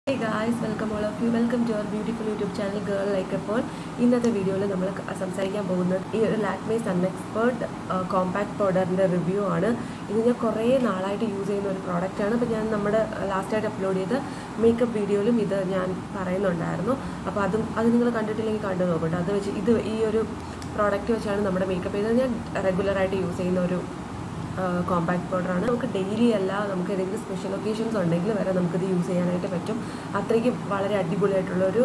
hey guys welcome all of you welcome to our beautiful YouTube channel girl like അപ്പോൾ ഇന്നത്തെ വീഡിയോയിൽ നമ്മൾ സംസാരിക്കാൻ പോകുന്നത് ഈ ഒരു ലാക്മേ സൺ എക്സ്പേർട്ട് കോമ്പാക്ട് പൗഡറിൻ്റെ റിവ്യൂ ആണ് ഇത് ഞാൻ കുറേ നാളായിട്ട് യൂസ് ചെയ്യുന്ന ഒരു പ്രോഡക്റ്റാണ് അപ്പോൾ ഞാൻ നമ്മുടെ ലാസ്റ്റായിട്ട് അപ്ലോഡ് ചെയ്ത മേക്കപ്പ് വീഡിയോയിലും ഇത് ഞാൻ പറയുന്നുണ്ടായിരുന്നു അപ്പോൾ അതും അത് നിങ്ങൾ കണ്ടിട്ടില്ലെങ്കിൽ കണ്ടു നോക്കട്ടെ അത് വെച്ച് ഇത് ഈ ഒരു പ്രോഡക്റ്റ് വെച്ചാണ് നമ്മുടെ മേക്കപ്പ് ചെയ്തത് ഞാൻ റെഗുലറായിട്ട് യൂസ് ചെയ്യുന്ന ഒരു കോമ്പാക്ട് പൗഡറാണ് നമുക്ക് ഡെയിലി അല്ല നമുക്ക് ഏതെങ്കിലും സ്പെഷ്യൽ ഒക്കേഷൻസ് ഉണ്ടെങ്കിൽ വരെ നമുക്കിത് യൂസ് ചെയ്യാനായിട്ട് പറ്റും അത്രയ്ക്കും വളരെ അടിപൊളിയായിട്ടുള്ളൊരു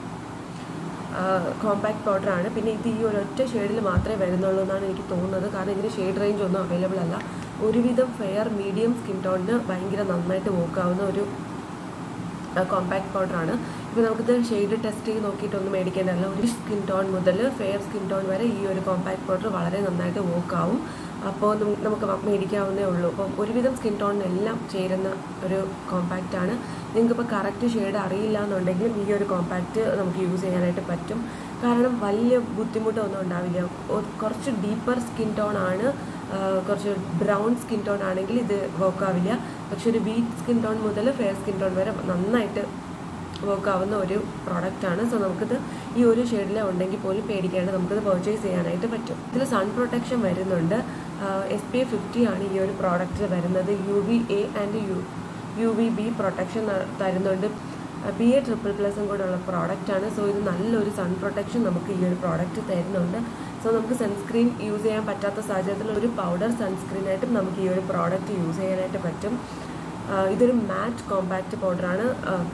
കോമ്പാക്ട് പൗഡറാണ് പിന്നെ ഇത് ഈ ഒരൊറ്റ ഷെയ്ഡിൽ മാത്രമേ വരുന്നുള്ളൂ എന്നാണ് എനിക്ക് തോന്നുന്നത് കാരണം ഇതിന് ഷെയ്ഡ് റേഞ്ച് ഒന്നും അവൈലബിൾ അല്ല ഒരുവിധം ഫെയർ മീഡിയം സ്കിൻ ടോണിന് ഭയങ്കര നന്നായിട്ട് വർക്കാവുന്ന ഒരു കോമ്പാക്ട് പൗഡറാണ് ഇപ്പോൾ നമുക്കിത് ഷെയ്ഡ് ടെസ്റ്റ് ചെയ്ത് നോക്കിയിട്ടൊന്നും മേടിക്കേണ്ടതല്ല ഒരു സ്കിൻ ടോൺ മുതൽ ഫെയർ സ്കിൻ ടോൺ വരെ ഈ ഒരു കോമ്പാക്ട് പൗഡർ വളരെ നന്നായിട്ട് വർക്കാവും അപ്പോൾ നമുക്ക് മേടിക്കാവുന്നേ ഉള്ളൂ അപ്പം ഒരുവിധം സ്കിൻ ടോണിനെല്ലാം ചേരുന്ന ഒരു കോമ്പാക്റ്റ് ആണ് നിങ്ങൾക്കിപ്പോൾ കറക്റ്റ് ഷെയ്ഡ് അറിയില്ല എന്നുണ്ടെങ്കിലും ഈ ഒരു കോമ്പാക്റ്റ് നമുക്ക് യൂസ് ചെയ്യാനായിട്ട് പറ്റും കാരണം വലിയ ബുദ്ധിമുട്ടൊന്നും ഉണ്ടാവില്ല കുറച്ച് ഡീപ്പർ സ്കിൻ ടോൺ ആണ് കുറച്ച് ബ്രൗൺ സ്കിൻ ടോൺ ആണെങ്കിൽ ഇത് വർക്കാവില്ല പക്ഷെ ഒരു വീറ്റ് സ്കിൻ ടോൺ മുതൽ ഫെയർ സ്കിൻ ടോൺ വരെ നന്നായിട്ട് വർക്കാവുന്ന ഒരു പ്രോഡക്റ്റാണ് സോ നമുക്കിത് ഈ ഒരു ഷെയ്ഡിൽ ഉണ്ടെങ്കിൽ പോലും പേടിക്കാണ്ട് നമുക്കിത് പർച്ചേസ് ചെയ്യാനായിട്ട് പറ്റും ഇതിൽ സൺ പ്രൊട്ടക്ഷൻ വരുന്നുണ്ട് എസ് പി എ ഫിഫ്റ്റി ആണ് ഈ ഒരു പ്രോഡക്റ്റ് വരുന്നത് U V A and U U V B protection തരുന്നുണ്ട് ബി എ ട്രിപ്പിൾ പ്ലസും കൂടെ ഉള്ള പ്രോഡക്റ്റാണ് സോ ഇത് നല്ലൊരു സൺ പ്രൊട്ടക്ഷൻ നമുക്ക് ഈ ഒരു പ്രോഡക്റ്റ് തരുന്നുണ്ട് സോ നമുക്ക് സൺസ്ക്രീൻ യൂസ് ചെയ്യാൻ പറ്റാത്ത സാഹചര്യത്തിൽ ഒരു പൗഡർ സൺസ്ക്രീനായിട്ടും നമുക്ക് ഈ ഒരു പ്രോഡക്റ്റ് യൂസ് ചെയ്യാനായിട്ട് പറ്റും ഇതൊരു മാറ്റ് കോമ്പാക്റ്റ് പൗഡറാണ്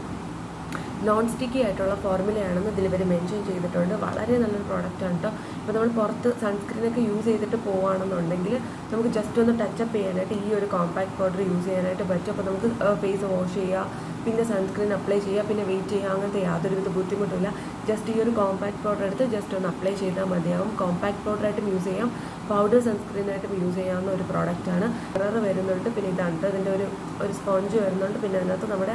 നോൺ സ്റ്റിക്കി ആയിട്ടുള്ള ഫോർമുലയാണെന്ന് ഇതിൽ ഇവർ മെൻഷൻ ചെയ്തിട്ടുണ്ട് വളരെ നല്ലൊരു പ്രോഡക്റ്റാണ് കേട്ടോ ഇപ്പോൾ നമ്മൾ പുറത്ത് സൺസ്ക്രീനൊക്കെ യൂസ് ചെയ്തിട്ട് പോവുകയാണെന്നുണ്ടെങ്കിൽ നമുക്ക് ജസ്റ്റ് ഒന്ന് ടച്ചപ്പ് ചെയ്യാനായിട്ട് ഈ ഒരു കോമ്പാക്ട് പൗഡർ യൂസ് ചെയ്യാനായിട്ട് പറ്റും അപ്പോൾ നമുക്ക് ഫേസ് വാഷ് ചെയ്യുക പിന്നെ സൺസ്ക്രീൻ അപ്ലൈ ചെയ്യുക പിന്നെ വെയിറ്റ് ചെയ്യുക അങ്ങനത്തെ യാതൊരുവിധ ബുദ്ധിമുട്ടില്ല ജസ്റ്റ് ഈ ഒരു കോമ്പാക്ട് പൗഡർ എടുത്ത് ജസ്റ്റ് ഒന്ന് അപ്ലൈ ചെയ്താൽ മതിയാവും കോമ്പാക്ട് പൗഡറായിട്ടും യൂസ് ചെയ്യാം പൗഡർ സൺസ്ക്രീനായിട്ടും യൂസ് ചെയ്യാവുന്ന ഒരു പ്രോഡക്റ്റാണ് കളർ വരുന്നുണ്ട് പിന്നെ ഇതാണ് ഇതിൻ്റെ ഒരു ഒരു സ്പോഞ്ച് വരുന്നുണ്ട് പിന്നെ അതിനകത്ത് നമ്മുടെ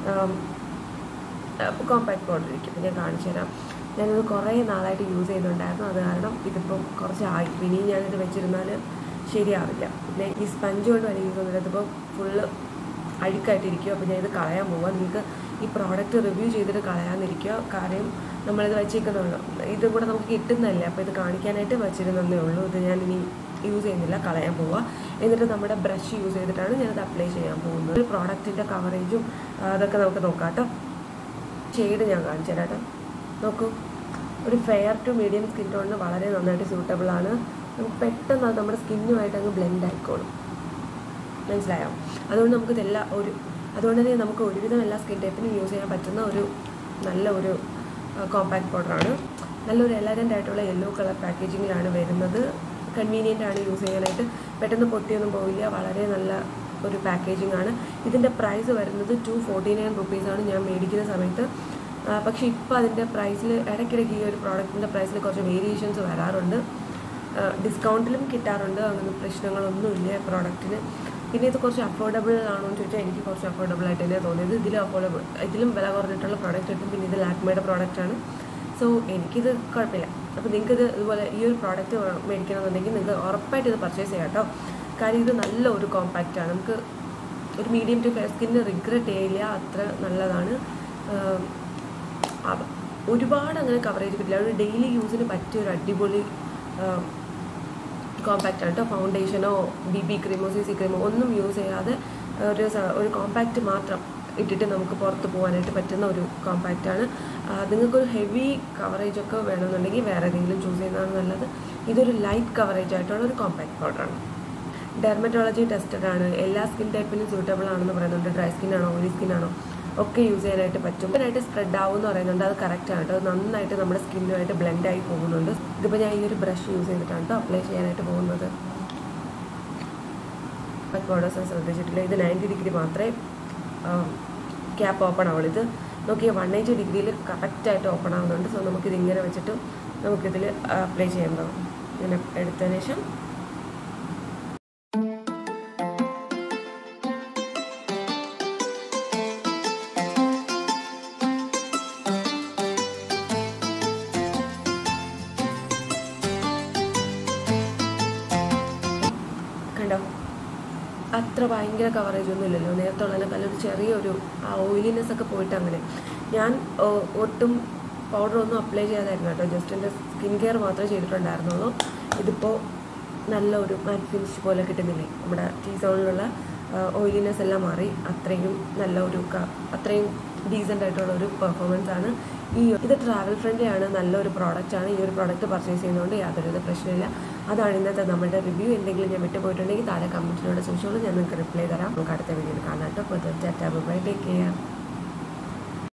കോമ്പാക്ട് പൗഡർ ഇരിക്കും ഞാൻ കാണിച്ചു തരാം ഞാനിത് കുറേ നാളായിട്ട് യൂസ് ചെയ്യുന്നുണ്ടായിരുന്നു അത് കാരണം ഇതിപ്പം കുറച്ചായി ഇനിയും ഞാനിത് വെച്ചിരുന്നാൽ ശരിയാവില്ല പിന്നെ ഈ സ്പഞ്ച് കൊണ്ട് വരെ യൂസ് ചെയ്യുന്നത് ഇതിപ്പോൾ ഫുള്ള് അഴുക്കായിട്ടിരിക്കുക അപ്പോൾ ഞാനിത് കളയാൻ പോവാം നിങ്ങൾക്ക് ഈ പ്രോഡക്റ്റ് റിവ്യൂ ചെയ്തിട്ട് കളയാന്നിരിക്കുക കാര്യം നമ്മളിത് വെച്ചേക്കുന്നുള്ളൂ ഇതും കൂടെ നമുക്ക് കിട്ടുന്നതല്ലേ അപ്പോൾ ഇത് കാണിക്കാനായിട്ട് വെച്ചിരുന്നതേ ഉള്ളൂ ഇത് ഞാൻ ഇനി യൂസ് ചെയ്യുന്നില്ല കളയാൻ പോവുക എന്നിട്ട് നമ്മുടെ ബ്രഷ് യൂസ് ചെയ്തിട്ടാണ് ഞാനത് അപ്ലൈ ചെയ്യാൻ പോകുന്നത് ഒരു പ്രോഡക്റ്റിൻ്റെ കവറേജും അതൊക്കെ നമുക്ക് നോക്കാം കേട്ടോ ഷെയ്ഡ് ഞാൻ കാണിച്ചു തരാം കേട്ടോ നോക്കൂ ഒരു ഫെയർ ടു മീഡിയം സ്കിൻ ടോണിന് വളരെ നന്നായിട്ട് സ്യൂട്ടബിൾ ആണ് നമുക്ക് പെട്ടെന്ന് അത് നമ്മുടെ സ്കിന്നുമായിട്ട് അങ്ങ് ബ്ലെൻഡ് ആയിക്കോളും മനസ്സിലായോ അതുകൊണ്ട് നമുക്ക് ഇതെല്ലാം ഒരു അതുകൊണ്ട് തന്നെ നമുക്ക് ഒരുവിധം എല്ലാ സ്കിൻ ടൈപ്പിനും യൂസ് ചെയ്യാൻ പറ്റുന്ന ഒരു നല്ല ഒരു കോമ്പാക്ട് പൗഡറാണ് നല്ലൊരു എലഗൻ്റ് ആയിട്ടുള്ള യെല്ലോ കളർ പാക്കേജിങ്ങിലാണ് വരുന്നത് കൺവീനിയൻ്റ് ആണ് യൂസ് ചെയ്യാനായിട്ട് പെട്ടെന്ന് പൊട്ടിയൊന്നും പോവില്ല വളരെ നല്ല ഒരു പാക്കേജിംഗ് ആണ് ഇതിൻ്റെ പ്രൈസ് വരുന്നത് ടു ഫോർട്ടി നയൻ റുപ്പീസാണ് ഞാൻ മേടിക്കുന്ന സമയത്ത് പക്ഷേ ഇപ്പോൾ അതിൻ്റെ പ്രൈസിൽ ഇടയ്ക്കിടയ്ക്ക് ഈ ഒരു പ്രോഡക്റ്റിൻ്റെ പ്രൈസിൽ കുറച്ച് വേരിയേഷൻസ് വരാറുണ്ട് ഡിസ്കൗണ്ടിലും കിട്ടാറുണ്ട് അങ്ങനെ പ്രശ്നങ്ങളൊന്നുമില്ല പ്രോഡക്റ്റിന് പിന്നെ ഇത് കുറച്ച് അഫോർഡബിൾ ആണോ എന്ന് ചോദിച്ചാൽ എനിക്ക് കുറച്ച് അഫോർഡബിൾ ആയിട്ട് തന്നെ തോന്നിയത് ഇതിലും അഫോർഡബിൾ ഇതിലും വില കുറഞ്ഞിട്ടുള്ള പ്രോഡക്റ്റ് കിട്ടും പിന്നെ ഇത് ലാക്മയുടെ പ്രോഡക്റ്റാണ് സോ എനിക്കിത് കുഴപ്പമില്ല അപ്പോൾ നിങ്ങൾക്കിത് ഇതുപോലെ ഈ ഒരു പ്രോഡക്റ്റ് മേടിക്കണമെന്നുണ്ടെങ്കിൽ നിങ്ങൾക്ക് ഉറപ്പായിട്ട് ഇത് പർച്ചേസ് ചെയ്യാം കേട്ടോ കാര്യം ഇത് നല്ല ഒരു കോമ്പാക്റ്റ് ആണ് നമുക്ക് ഒരു മീഡിയം ടു ഫെയർ സ്കിന്നിന് റിഗ്രറ്റ് ചെയ്യില്ല അത്ര നല്ലതാണ് ഒരുപാട് അങ്ങനെ കവറേജ് കിട്ടില്ല ഒരു ഡെയിലി യൂസിന് പറ്റിയ ഒരു അടിപൊളി കോമ്പാക്റ്റ് ആണ് കേട്ടോ ഫൗണ്ടേഷനോ ബി ബി ക്രീമോ സി സി ക്രീമോ ഒന്നും യൂസ് ചെയ്യാതെ ഒരു ഒരു കോമ്പാക്റ്റ് മാത്രം ഇട്ടിട്ട് നമുക്ക് പുറത്ത് പോകാനായിട്ട് പറ്റുന്ന ഒരു കോമ്പാക്റ്റാണ് നിങ്ങൾക്കൊരു ഹെവി കവറേജ് ഒക്കെ വേണമെന്നുണ്ടെങ്കിൽ വേറെ ഏതെങ്കിലും ചൂസ് ചെയ്യുന്നതാണ് നല്ലത് ഇതൊരു ലൈറ്റ് കവറേജ് ആയിട്ടുള്ള ഒരു കോമ്പാക്ട് പൗഡറാണ് ഡെർമറ്റോളജി ടെസ്റ്റഡ് ആണ് എല്ലാ സ്കിൻ ടൈപ്പിനും സൂട്ടബിൾ ആണെന്ന് പറയുന്നുണ്ട് ഡ്രൈ സ്കിൻ ആണോ ഓയിലി സ്കിൻ ആണോ ഒക്കെ യൂസ് ചെയ്യാനായിട്ട് പറ്റും ഇതിനായിട്ട് സ്പ്രെഡ് ആവും എന്ന് പറയുന്നുണ്ട് അത് കറക്റ്റ് ആണ് കേട്ടോ നന്നായിട്ട് നമ്മുടെ സ്കിന്നുമായിട്ട് ബ്ലെൻഡ് ആയി പോകുന്നുണ്ട് ഇതിപ്പോൾ ഞാൻ ഈ ഒരു ബ്രഷ് യൂസ് ചെയ്തിട്ടാണ് കേട്ടോ അപ്ലൈ ചെയ്യാനായിട്ട് പോകുന്നത് പൗഡേഴ്സ് ശ്രദ്ധിച്ചിട്ടില്ല ഇത് നയൻറ്റി ഡിഗ്രി മാത്രമേ ക്യാപ്പ് ഓപ്പൺ ആവുള്ളൂ ഇത് നോക്കിയാൽ വൺ എയ്റ്റി ഡിഗ്രിയിൽ കറക്റ്റായിട്ട് ഓപ്പൺ ആവുന്നുണ്ട് സോ നമുക്കിത് ഇങ്ങനെ വെച്ചിട്ട് നമുക്കിതിൽ അപ്ലൈ ചെയ്യേണ്ടതാണ് ഇങ്ങനെ എടുത്തതിന് ശേഷം കണ്ടോ അത്ര ഭയങ്കര കവറേജ് ഒന്നും ഇല്ലല്ലോ നേരത്തെ ഉള്ളതിനേക്കാളും ഒരു ചെറിയൊരു ആ ഓയിലിനെസ് ഒക്കെ പോയിട്ട് അങ്ങനെ ഞാൻ ഓ, ഒട്ടും പൗഡർ ഒന്നും അപ്ലൈ ചെയ്യാതായിരുന്നു കേട്ടോ ജസ്റ്റ് എൻ്റെ സ്കിൻ കെയർ മാത്രമേ ചെയ്തിട്ടുണ്ടായിരുന്നുള്ളൂ ഇതിപ്പോൾ നല്ല ഒരു മാറ്റ് ഫിനിഷ് പോലെ കിട്ടുന്നില്ലേ നമ്മുടെ ടീ സോണിലുള്ള ഓയിലിനെസ് എല്ലാം മാറി അത്രയും നല്ല ഒരു ക- അത്രയും ഡീസൻ്റ് ആയിട്ടുള്ള ഒരു പെർഫോമൻസ് ആണ് ഈ ഇത് ട്രാവൽ ഫ്രണ്ട്ലി ആണ് നല്ലൊരു പ്രോഡക്റ്റ് ആണ് ഈ ഒരു പ്രോഡക്റ്റ് പർച്ചേസ് ചെയ്യുന്നതുകൊണ്ട് യാതൊരുവിധ പ്രശ്നമില്ല അതാണ് ഇന്നത്തെ നമ്മുടെ റിവ്യൂ എന്തെങ്കിലും ഞാൻ വിട്ടുപോയിട്ടുണ്ടെങ്കിൽ താഴെ കമൻറ്റിലൂടെ ചോദിച്ചോളൂ ഞാൻ നിങ്ങൾക്ക് റിപ്ലൈ തരാം നമുക്ക് അടുത്ത വീഡിയോയിൽ കാണാം കേട്ടോ അപ്പോൾ ടാറ്റാ ബൈ ടേക്ക് കെയർ